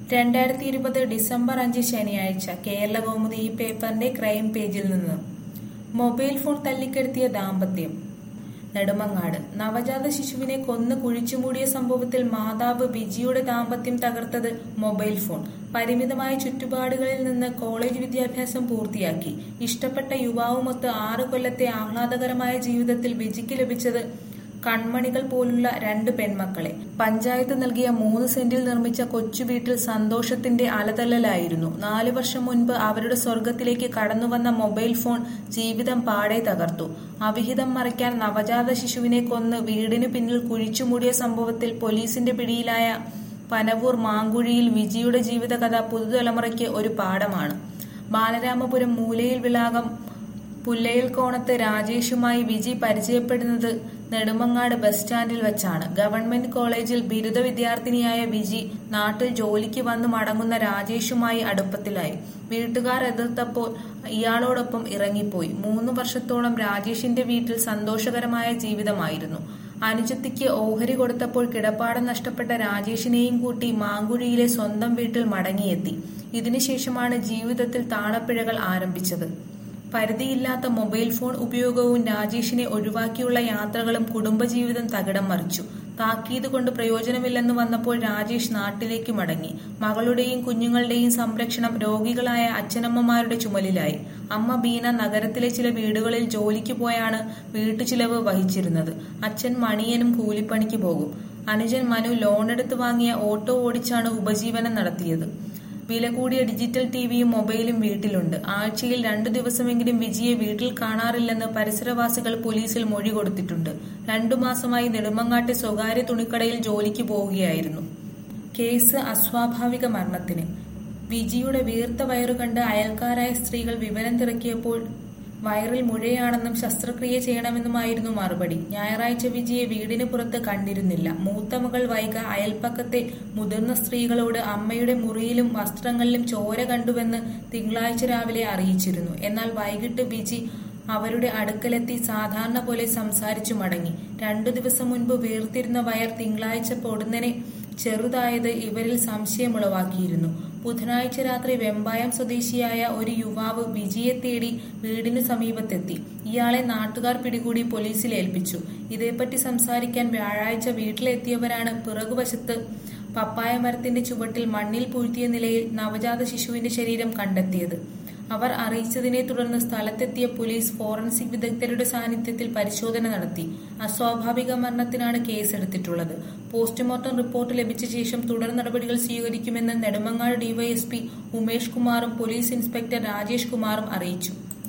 രണ്ടായിരത്തി ഇരുപത് ഡിസംബർ അഞ്ച് ശനിയാഴ്ച കേരള കൗമുദി ഈ പേപ്പറിന്റെ ക്രൈം പേജിൽ നിന്ന് മൊബൈൽ ഫോൺ തല്ലിക്കെടുത്തിയ ദാമ്പത്യം നെടുമങ്ങാട് നവജാത ശിശുവിനെ കൊന്ന് കുഴിച്ചുമൂടിയ സംഭവത്തിൽ മാതാവ് ബിജിയുടെ ദാമ്പത്യം തകർത്തത് മൊബൈൽ ഫോൺ പരിമിതമായ ചുറ്റുപാടുകളിൽ നിന്ന് കോളേജ് വിദ്യാഭ്യാസം പൂർത്തിയാക്കി ഇഷ്ടപ്പെട്ട യുവാവുമൊത്ത് ആറു കൊല്ലത്തെ ആഹ്ലാദകരമായ ജീവിതത്തിൽ ബിജിക്ക് ലഭിച്ചത് കൺമണികൾ പോലുള്ള രണ്ട് പെൺമക്കളെ പഞ്ചായത്ത് നൽകിയ മൂന്ന് സെന്റിൽ നിർമ്മിച്ച കൊച്ചു വീട്ടിൽ സന്തോഷത്തിന്റെ അലതല്ലലായിരുന്നു നാലു വർഷം മുൻപ് അവരുടെ സ്വർഗത്തിലേക്ക് കടന്നുവന്ന മൊബൈൽ ഫോൺ ജീവിതം പാടെ തകർത്തു അവിഹിതം മറയ്ക്കാൻ നവജാത ശിശുവിനെ കൊന്ന് വീടിനു പിന്നിൽ കുഴിച്ചുമൂടിയ സംഭവത്തിൽ പോലീസിന്റെ പിടിയിലായ പനവൂർ മാങ്കുഴിയിൽ വിജിയുടെ ജീവിതകഥ പുതുതലമുറയ്ക്ക് ഒരു പാഠമാണ് ബാലരാമപുരം മൂലയിൽ വിളാകം പുല്ലയിൽ കോണത്ത് രാജേഷുമായി വിജി പരിചയപ്പെടുന്നത് നെടുമങ്ങാട് ബസ് സ്റ്റാൻഡിൽ വെച്ചാണ് ഗവൺമെന്റ് കോളേജിൽ ബിരുദ വിദ്യാർത്ഥിനിയായ വിജി നാട്ടിൽ ജോലിക്ക് വന്ന് മടങ്ങുന്ന രാജേഷുമായി അടുപ്പത്തിലായി വീട്ടുകാർ എതിർത്തപ്പോൾ ഇയാളോടൊപ്പം ഇറങ്ങിപ്പോയി മൂന്ന് വർഷത്തോളം രാജേഷിന്റെ വീട്ടിൽ സന്തോഷകരമായ ജീവിതമായിരുന്നു അനുജത്തിക്ക് ഓഹരി കൊടുത്തപ്പോൾ കിടപ്പാടം നഷ്ടപ്പെട്ട രാജേഷിനെയും കൂട്ടി മാങ്കുഴിയിലെ സ്വന്തം വീട്ടിൽ മടങ്ങിയെത്തി ഇതിനുശേഷമാണ് ജീവിതത്തിൽ താളപ്പിഴകൾ ആരംഭിച്ചത് പരിധിയില്ലാത്ത മൊബൈൽ ഫോൺ ഉപയോഗവും രാജേഷിനെ ഒഴിവാക്കിയുള്ള യാത്രകളും കുടുംബജീവിതം തകിടം മറിച്ചു താക്കീത് കൊണ്ട് പ്രയോജനമില്ലെന്ന് വന്നപ്പോൾ രാജേഷ് നാട്ടിലേക്ക് മടങ്ങി മകളുടെയും കുഞ്ഞുങ്ങളുടെയും സംരക്ഷണം രോഗികളായ അച്ഛനമ്മമാരുടെ ചുമലിലായി അമ്മ ബീന നഗരത്തിലെ ചില വീടുകളിൽ ജോലിക്ക് പോയാണ് വീട്ടുചിലവ് വഹിച്ചിരുന്നത് അച്ഛൻ മണിയനും കൂലിപ്പണിക്ക് പോകും അനുജൻ മനു ലോണെടുത്ത് വാങ്ങിയ ഓട്ടോ ഓടിച്ചാണ് ഉപജീവനം നടത്തിയത് വില കൂടിയ ഡിജിറ്റൽ ടിവിയും മൊബൈലും വീട്ടിലുണ്ട് ആഴ്ചയിൽ രണ്ടു ദിവസമെങ്കിലും വിജിയെ വീട്ടിൽ കാണാറില്ലെന്ന് പരിസരവാസികൾ പോലീസിൽ മൊഴി കൊടുത്തിട്ടുണ്ട് രണ്ടു മാസമായി നെടുമങ്ങാട്ടെ സ്വകാര്യ തുണിക്കടയിൽ ജോലിക്ക് പോവുകയായിരുന്നു കേസ് അസ്വാഭാവിക മരണത്തിന് വിജിയുടെ വീർത്ത വയറു കണ്ട് അയൽക്കാരായ സ്ത്രീകൾ വിവരം തിരക്കിയപ്പോൾ വയറിൽ മുഴയാണെന്നും ശസ്ത്രക്രിയ ചെയ്യണമെന്നുമായിരുന്നു മറുപടി ഞായറാഴ്ച വിജിയെ വീടിന് പുറത്ത് കണ്ടിരുന്നില്ല മൂത്ത മകൾ വൈക അയൽപ്പക്കത്തെ മുതിർന്ന സ്ത്രീകളോട് അമ്മയുടെ മുറിയിലും വസ്ത്രങ്ങളിലും ചോര കണ്ടുവെന്ന് തിങ്കളാഴ്ച രാവിലെ അറിയിച്ചിരുന്നു എന്നാൽ വൈകിട്ട് വിജി അവരുടെ അടുക്കലെത്തി സാധാരണ പോലെ സംസാരിച്ചു മടങ്ങി രണ്ടു ദിവസം മുൻപ് വീർത്തിരുന്ന വയർ തിങ്കളാഴ്ച പൊടുന്നനെ ചെറുതായത് ഇവരിൽ സംശയമുളവാക്കിയിരുന്നു ബുധനാഴ്ച രാത്രി വെമ്പായം സ്വദേശിയായ ഒരു യുവാവ് വിജിയെ തേടി വീടിനു സമീപത്തെത്തി ഇയാളെ നാട്ടുകാർ പിടികൂടി പോലീസിൽ ഏൽപ്പിച്ചു ഇതേപ്പറ്റി സംസാരിക്കാൻ വ്യാഴാഴ്ച വീട്ടിലെത്തിയവരാണ് പിറകുവശത്ത് പപ്പായ മരത്തിന്റെ ചുവട്ടിൽ മണ്ണിൽ പൂഴ്ത്തിയ നിലയിൽ നവജാത ശിശുവിന്റെ ശരീരം കണ്ടെത്തിയത് അവർ അറിയിച്ചതിനെ തുടർന്ന് സ്ഥലത്തെത്തിയ പോലീസ് ഫോറൻസിക് വിദഗ്ധരുടെ സാന്നിധ്യത്തിൽ പരിശോധന നടത്തി അസ്വാഭാവിക മരണത്തിനാണ് കേസെടുത്തിട്ടുള്ളത് പോസ്റ്റ്മോർട്ടം റിപ്പോർട്ട് ലഭിച്ച ശേഷം തുടർ നടപടികൾ സ്വീകരിക്കുമെന്ന് നെടുമങ്ങാട് ഡിവൈഎസ്പി ഉമേഷ് കുമാറും പോലീസ് ഇൻസ്പെക്ടർ രാജേഷ് കുമാറും അറിയിച്ചു